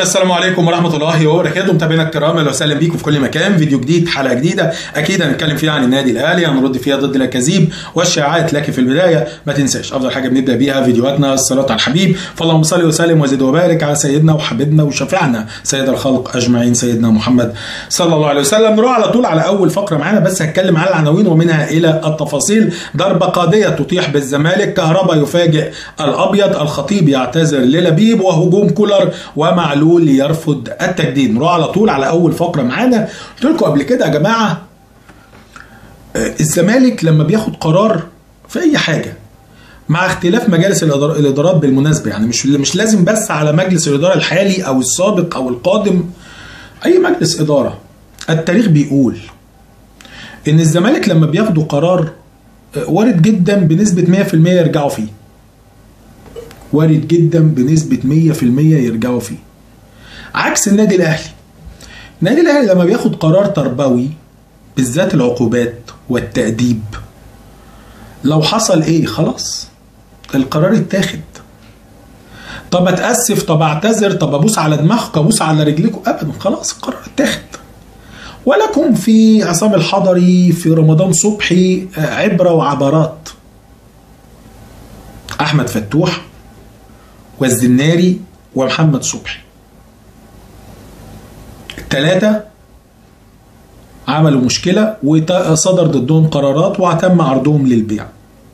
السلام عليكم ورحمة الله وبركاته متابعينا الكرام اهلا وسهلا بيكم في كل مكان فيديو جديد حلقة جديدة أكيد هنتكلم فيها عن النادي الأهلي هنرد فيها ضد الأكاذيب والشائعات لكن في البداية ما تنساش أفضل حاجة بنبدأ بيها فيديوهاتنا الصلاة على الحبيب فاللهم صل وسلم وزد وبارك على سيدنا وحبيبنا وشفيعنا سيد الخلق أجمعين سيدنا محمد صلى الله عليه وسلم نروح على طول على أول فقرة معانا بس هتكلم على العناوين ومنها إلى التفاصيل ضربة قاضية تطيح بالزمالك كهربا يفاجئ الأبيض الخطيب يعتذر للبيب وهجوم كولر ومعلول يرفض التجديد نروح على طول على اول فقره معانا قلت لكم قبل كده يا جماعه آه، الزمالك لما بياخد قرار في اي حاجه مع اختلاف مجالس الإدار- الادارات بالمناسبه يعني مش مش لازم بس على مجلس الاداره الحالي او السابق او القادم اي مجلس اداره التاريخ بيقول ان الزمالك لما بياخدوا قرار آه، وارد جدا بنسبه 100% يرجعوا فيه وارد جدا بنسبه 100% يرجعوا فيه عكس النادي الاهلي النادي الاهلي لما بياخد قرار تربوي بالذات العقوبات والتأديب لو حصل ايه خلاص القرار اتاخد طب اتأسف طب اعتذر طب ابوس على دماغك ابوس على رجلكم ابدا خلاص القرار اتاخد ولكم في عصام الحضري في رمضان صبحي آه، عبرة وعبرات احمد فتوح والزناري ومحمد صبحي الثلاثة عملوا مشكلة وصدر ضدهم قرارات وتم عرضهم للبيع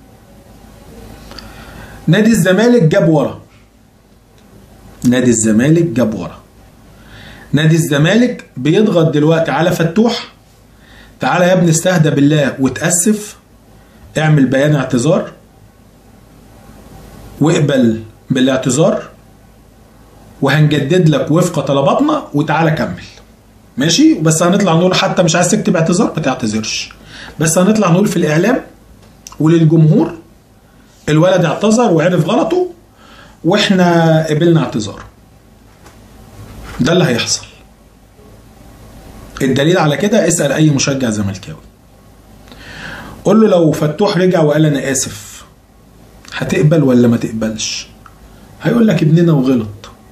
نادي الزمالك جاب ورا نادي الزمالك جاب ورا نادي الزمالك بيضغط دلوقتي على فتوح تعالى يا ابني استهدى بالله وتأسف اعمل بيان اعتذار واقبل بالاعتذار وهنجدد لك وفق طلباتنا وتعالى كمل ماشي بس هنطلع نقول حتى مش عايز تكتب اعتذار ما تعتذرش بس هنطلع نقول في الاعلام وللجمهور الولد اعتذر وعرف غلطه واحنا قبلنا اعتذاره ده اللي هيحصل الدليل على كده اسال اي مشجع زملكاوي قول له لو فتوح رجع وقال انا اسف هتقبل ولا ما تقبلش هيقول لك ابننا وغلط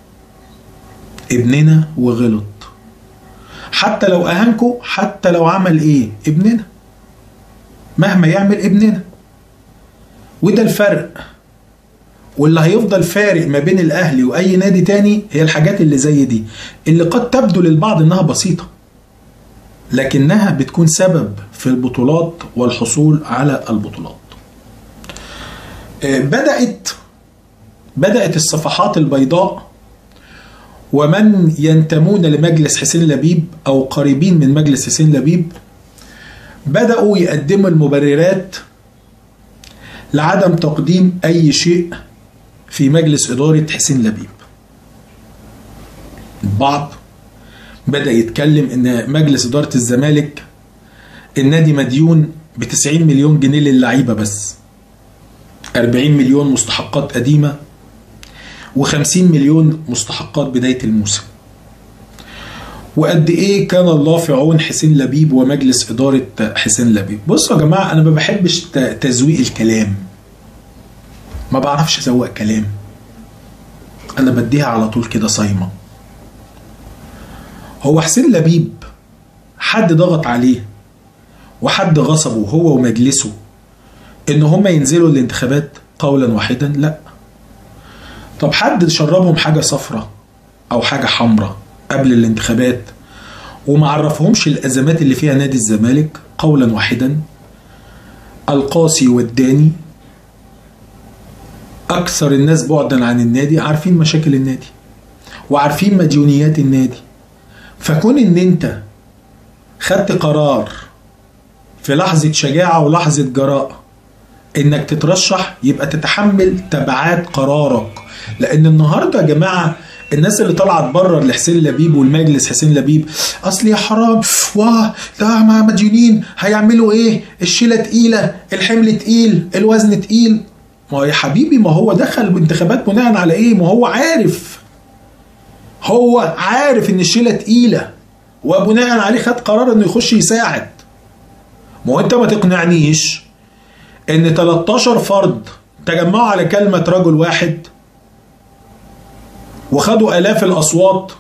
ابننا وغلط حتى لو اهانكوا حتى لو عمل ايه ابننا مهما يعمل ابننا وده الفرق واللي هيفضل فارق ما بين الاهلي واي نادي تاني هي الحاجات اللي زي دي اللي قد تبدو للبعض انها بسيطه لكنها بتكون سبب في البطولات والحصول على البطولات آه، بدات بدات الصفحات البيضاء ومن ينتمون لمجلس حسين لبيب او قريبين من مجلس حسين لبيب بداوا يقدموا المبررات لعدم تقديم اي شيء في مجلس اداره حسين لبيب البعض بدا يتكلم ان مجلس اداره الزمالك النادي مديون ب 90 مليون جنيه للعيبه بس 40 مليون مستحقات قديمه و50 مليون مستحقات بداية الموسم وقد ايه كان الله في عون حسين لبيب ومجلس إدارة حسين لبيب بصوا يا جماعة أنا ما بحبش ت- تزويق الكلام ما بعرفش أزوق كلام أنا بديها على طول كده صايمة هو حسين لبيب حد ضغط عليه وحد غصبه هو ومجلسه ان هم ينزلوا الانتخابات قولا واحدا لا طب حد شربهم حاجة صفرة أو حاجة حمراء قبل الانتخابات وما عرفهمش الأزمات اللي فيها نادي الزمالك قولا واحدا القاسي والداني أكثر الناس بعدا عن النادي عارفين مشاكل النادي وعارفين مديونيات النادي فكون إن أنت خدت قرار في لحظة شجاعة ولحظة جراءة انك تترشح يبقى تتحمل تبعات قرارك لان النهارده يا جماعه الناس اللي طلعت بره لحسين لبيب والمجلس حسين لبيب اصل يا حرام واه ده مع مديونين هيعملوا ايه الشيله تقيله الحمل تقيل الوزن تقيل ما هو يا حبيبي ما هو دخل انتخابات بناء على ايه ما هو عارف هو عارف ان الشيله تقيله وبناء عليه خد قرار انه يخش يساعد ما هو انت ما تقنعنيش ان 13 فرد تجمعوا على كلمة رجل واحد وخدوا آلاف الأصوات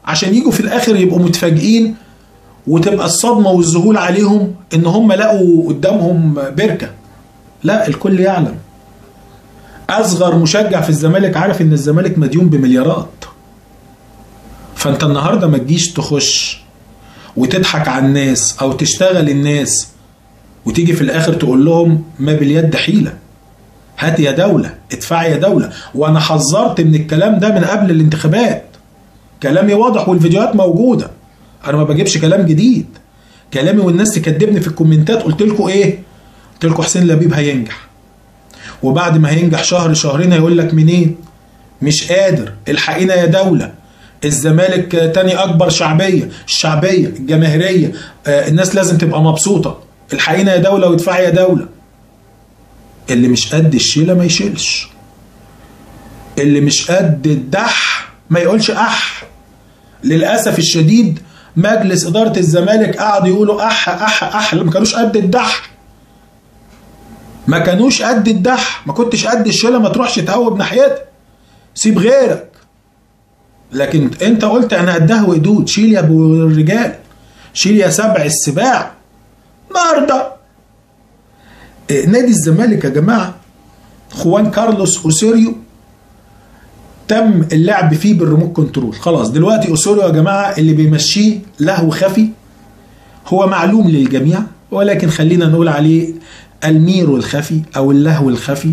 عشان يجوا في الاخر يبقوا متفاجئين وتبقى الصدمه والذهول عليهم ان هم لقوا قدامهم بركه لا الكل يعلم اصغر مشجع في الزمالك عارف ان الزمالك مديون بمليارات فانت النهارده ما تجيش تخش وتضحك على الناس او تشتغل الناس وتيجي في الاخر تقول لهم ما باليد حيله هات يا دولة ادفع يا دولة وانا حذرت من الكلام ده من قبل الانتخابات كلامي واضح والفيديوهات موجودة انا ما بجيبش كلام جديد كلامي والناس تكدبني في الكومنتات قلت لكم ايه قلت لكم حسين لبيب هينجح وبعد ما هينجح شهر شهرين هيقول لك منين مش قادر الحقينا يا دولة الزمالك تاني اكبر شعبية الشعبية الجماهيرية آه الناس لازم تبقى مبسوطة الحقينا يا دولة وادفعي يا دولة اللي مش قد الشيلة ما يشيلش اللي مش قد الدح ما يقولش اح للاسف الشديد مجلس اداره الزمالك قعدوا يقولوا اح اح اح ما كانوش قد الدح ما كانوش قد الدح ما كنتش قد الشيله ما تروحش تهوب ناحيتها سيب غيرك لكن انت قلت انا قدها وقدود شيل يا ابو الرجال شيل يا سبع السباع النهارده نادي الزمالك يا جماعه خوان كارلوس اوسوريو تم اللعب فيه بالريموت كنترول خلاص دلوقتي اوسوريو يا جماعه اللي بيمشيه لهو خفي هو معلوم للجميع ولكن خلينا نقول عليه الميرو الخفي او اللهو الخفي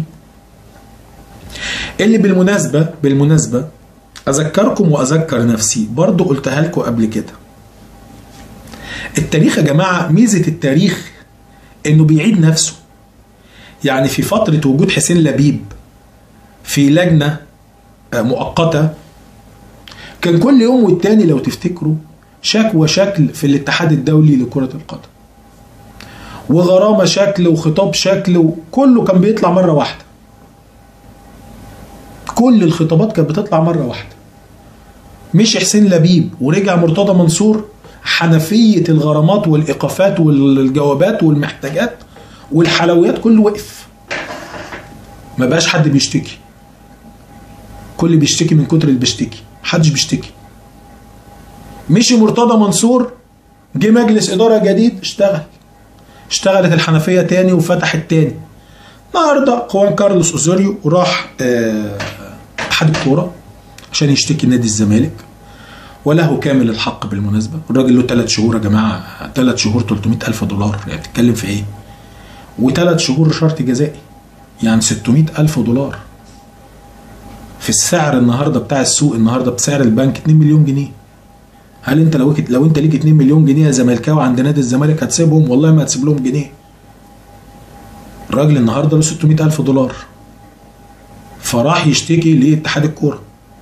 اللي بالمناسبه بالمناسبه اذكركم واذكر نفسي برضو قلتها لكم قبل كده التاريخ يا جماعه ميزه التاريخ انه بيعيد نفسه يعني في فتره وجود حسين لبيب في لجنه مؤقته كان كل يوم والتاني لو تفتكروا شكوى شكل في الاتحاد الدولي لكرة القدم وغرامة شكل وخطاب شكل وكله كان بيطلع مرة واحدة كل الخطابات كانت بتطلع مرة واحدة مش حسين لبيب ورجع مرتضى منصور حنفية الغرامات والإيقافات والجوابات والمحتاجات والحلويات كله وقف ما بقاش حد بيشتكي كل بيشتكي من كتر اللي بيشتكي محدش بيشتكي مشي مرتضى منصور جه مجلس اداره جديد اشتغل اشتغلت الحنفيه تاني وفتحت تاني النهارده خوان كارلوس اوزوريو راح اتحاد اه الكوره عشان يشتكي نادي الزمالك وله كامل الحق بالمناسبه الراجل له ثلاث شهور يا جماعه ثلاث شهور 300 الف دولار يعني بتتكلم في ايه وثلاث شهور شرط جزائي يعني 600 الف دولار في السعر النهارده بتاع السوق النهارده بسعر البنك 2 مليون جنيه هل انت لو لو انت ليك 2 مليون جنيه يا زملكاوي عند نادي الزمالك هتسيبهم والله ما هتسيب لهم جنيه الراجل النهارده له 600 الف دولار فراح يشتكي لاتحاد الكوره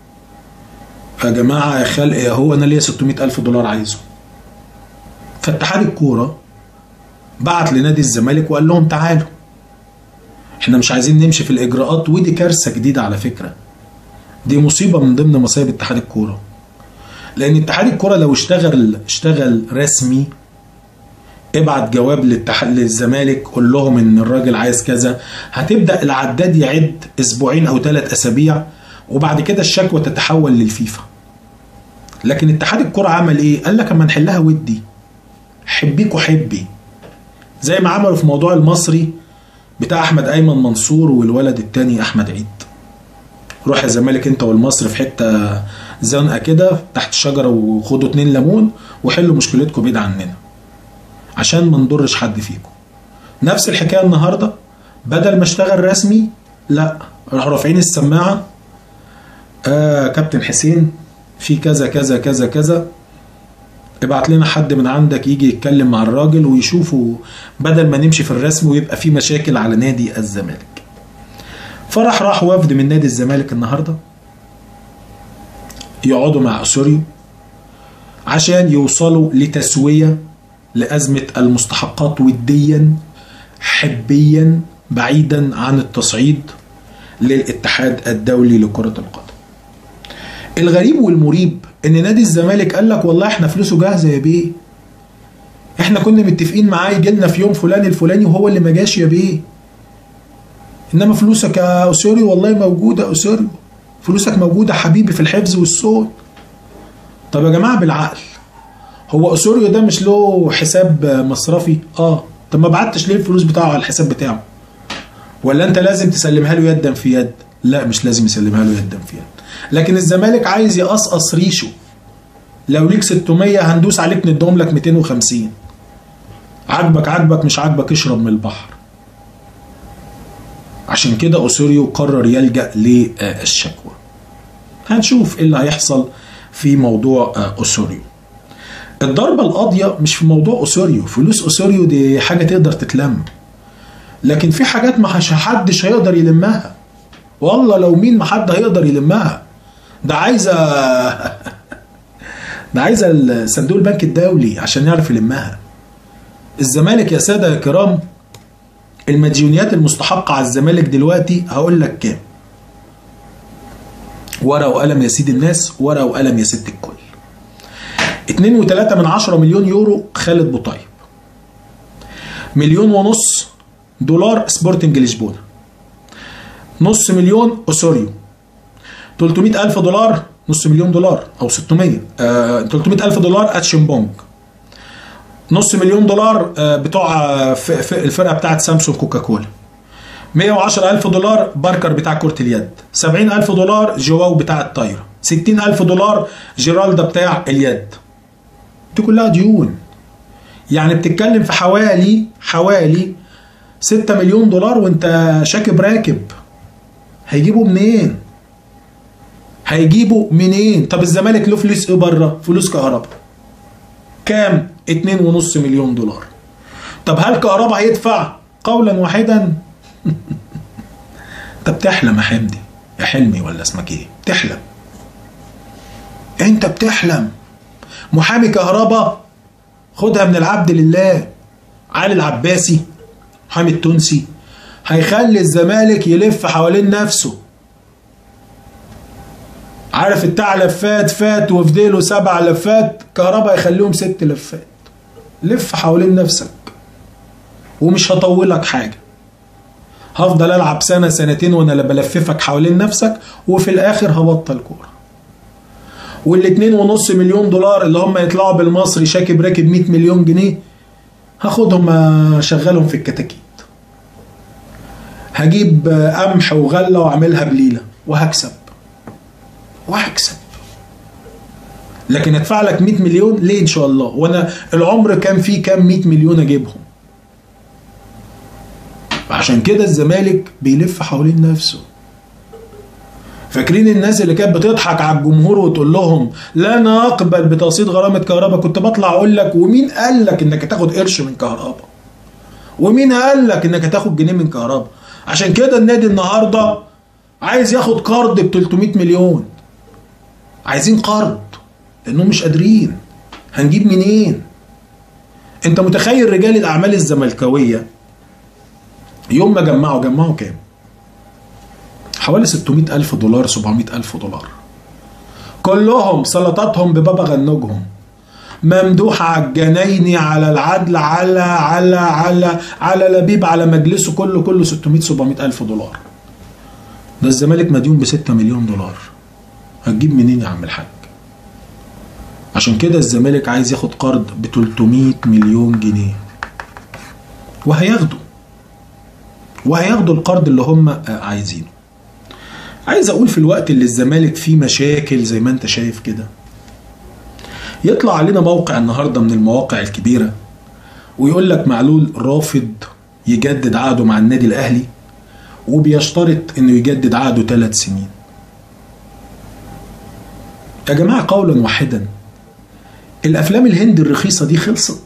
يا جماعه يا خلق يا هو انا ليا 600 الف دولار عايزه فاتحاد الكوره بعت لنادي الزمالك وقال لهم تعالوا احنا مش عايزين نمشي في الاجراءات ودي كارثه جديده على فكره دي مصيبه من ضمن مصايب اتحاد الكوره لان اتحاد الكوره لو اشتغل اشتغل رسمي ابعت جواب للتحد للزمالك قول لهم ان الراجل عايز كذا هتبدا العداد يعد اسبوعين او ثلاث اسابيع وبعد كده الشكوى تتحول للفيفا لكن اتحاد الكوره عمل ايه قال لك اما نحلها ودي حبيك وحبي زي ما عملوا في موضوع المصري بتاع احمد ايمن منصور والولد التاني احمد عيد روح يا زمالك انت والمصري في حته زنقه كده تحت شجره وخدوا اتنين ليمون وحلوا مشكلتكم بعيد عننا عشان ما نضرش حد فيكم نفس الحكايه النهارده بدل ما اشتغل رسمي لا راحوا رافعين السماعه آه كابتن حسين في كذا كذا كذا كذا ابعت لنا حد من عندك يجي يتكلم مع الراجل ويشوفوا بدل ما نمشي في الرسم ويبقى في مشاكل على نادي الزمالك فراح راح وفد من نادي الزمالك النهارده يقعدوا مع اسوريو عشان يوصلوا لتسويه لازمه المستحقات وديا حبيا بعيدا عن التصعيد للاتحاد الدولي لكره القدم. الغريب والمريب ان نادي الزمالك قال لك والله احنا فلوسه جاهزه يا بيه. احنا كنا متفقين معاه يجي لنا في يوم فلان الفلاني وهو اللي ما جاش يا بيه. انما فلوسك يا اسوري والله موجوده اسوري فلوسك موجوده حبيبي في الحفظ والصوت طب يا جماعه بالعقل هو اسوريو ده مش له حساب مصرفي اه طب ما بعتش ليه الفلوس بتاعه على الحساب بتاعه ولا انت لازم تسلمها له يدا في يد لا مش لازم يسلمها له يدا في يد لكن الزمالك عايز يقصقص ريشه لو ليك 600 هندوس عليك ندهم لك 250 عاجبك عاجبك مش عاجبك اشرب من البحر عشان كده اوسوريو قرر يلجا للشكوى هنشوف ايه اللي هيحصل في موضوع اوسوريو الضربه القاضيه مش في موضوع اوسوريو فلوس اوسوريو دي حاجه تقدر تتلم لكن في حاجات ما حدش هيقدر يلمها والله لو مين ما حد هيقدر يلمها ده عايزه ده عايزه صندوق البنك الدولي عشان يعرف يلمها الزمالك يا ساده يا كرام المديونيات المستحقة على الزمالك دلوقتي هقول لك كام ورقة وقلم يا سيد الناس ورقة وقلم يا ست الكل 2.3 من 10 مليون يورو خالد بوطيب مليون ونص دولار سبورتنج لشبونة نص مليون أوسوريو 300 ألف دولار نص مليون دولار أو 600 آه 300 ألف دولار أتشمبونج نص مليون دولار بتوع الفرقه بتاعت سامسونج كوكاكولا 110 ألف دولار باركر بتاع كرة اليد 70 ألف دولار جواو بتاع الطايرة 60 ألف دولار جيرالدا بتاع اليد دي كلها ديون يعني بتتكلم في حوالي حوالي 6 مليون دولار وانت شاكب راكب هيجيبوا منين هيجيبوا منين طب الزمالك له فلوس ايه بره فلوس كهرباء كام 2.5 مليون دولار طب هل كهرباء هيدفع قولا واحدا انت بتحلم يا حمدي يا حلمي ولا اسمك ايه بتحلم انت بتحلم محامي كهرباء خدها من العبد لله علي العباسي محامي التونسي هيخلي الزمالك يلف حوالين نفسه عارف التعلب فات فات وفديله سبع لفات كهرباء يخليهم ست لفات لف حوالين نفسك ومش هطولك حاجة هفضل ألعب سنة سنتين وأنا اللي بلففك حوالين نفسك وفي الآخر هبطل كورة والاتنين ونص مليون دولار اللي هم يطلعوا بالمصري شاكب راكب 100 مليون جنيه هاخدهم اشغلهم في الكتاكيت هجيب قمح وغله واعملها بليله وهكسب وهكسب لكن ادفع لك 100 مليون ليه ان شاء الله وانا العمر كان فيه كام 100 مليون اجيبهم عشان كده الزمالك بيلف حوالين نفسه فاكرين الناس اللي كانت بتضحك على الجمهور وتقول لهم لا نقبل بتقسيط غرامه كهرباء كنت بطلع اقول لك ومين قال لك انك هتاخد قرش من كهرباء ومين قال لك انك هتاخد جنيه من كهرباء عشان كده النادي النهارده عايز ياخد قرض ب 300 مليون عايزين قرض لانهم مش قادرين هنجيب منين انت متخيل رجال الاعمال الزملكاويه يوم ما جمعوا جمعوا كام حوالي 600 ألف دولار 700 ألف دولار كلهم سلطاتهم ببابا غنوجهم ممدوح على الجنايني على العدل على على على على لبيب على مجلسه كله كله 600 700 ألف دولار ده الزمالك مديون ب 6 مليون دولار هتجيب منين يا عم الحاج عشان كده الزمالك عايز ياخد قرض ب 300 مليون جنيه وهياخده وهياخدوا القرض اللي هم عايزينه عايز اقول في الوقت اللي الزمالك فيه مشاكل زي ما انت شايف كده يطلع علينا موقع النهارده من المواقع الكبيره ويقول لك معلول رافض يجدد عقده مع النادي الاهلي وبيشترط انه يجدد عقده ثلاث سنين يا جماعه قولا واحدا الافلام الهند الرخيصه دي خلصت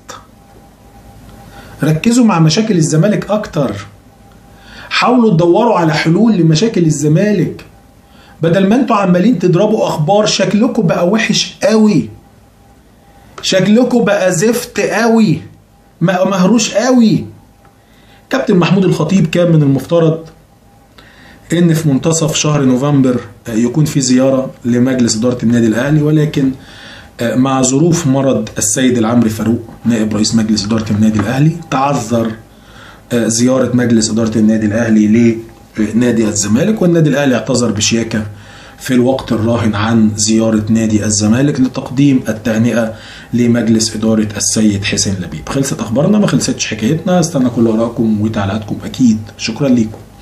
ركزوا مع مشاكل الزمالك اكتر حاولوا تدوروا على حلول لمشاكل الزمالك بدل ما انتوا عمالين تضربوا اخبار شكلكم بقى وحش قوي شكلكم بقى زفت قوي مهروش قوي كابتن محمود الخطيب كان من المفترض ان في منتصف شهر نوفمبر يكون في زياره لمجلس اداره النادي الاهلي ولكن مع ظروف مرض السيد العمري فاروق نائب رئيس مجلس اداره النادي الاهلي تعذر زياره مجلس اداره النادي الاهلي لنادي الزمالك والنادي الاهلي اعتذر بشياكه في الوقت الراهن عن زيارة نادي الزمالك لتقديم التهنئة لمجلس إدارة السيد حسين لبيب خلصت أخبارنا ما خلصتش حكايتنا استنى كل آرائكم وتعليقاتكم أكيد شكرا ليكم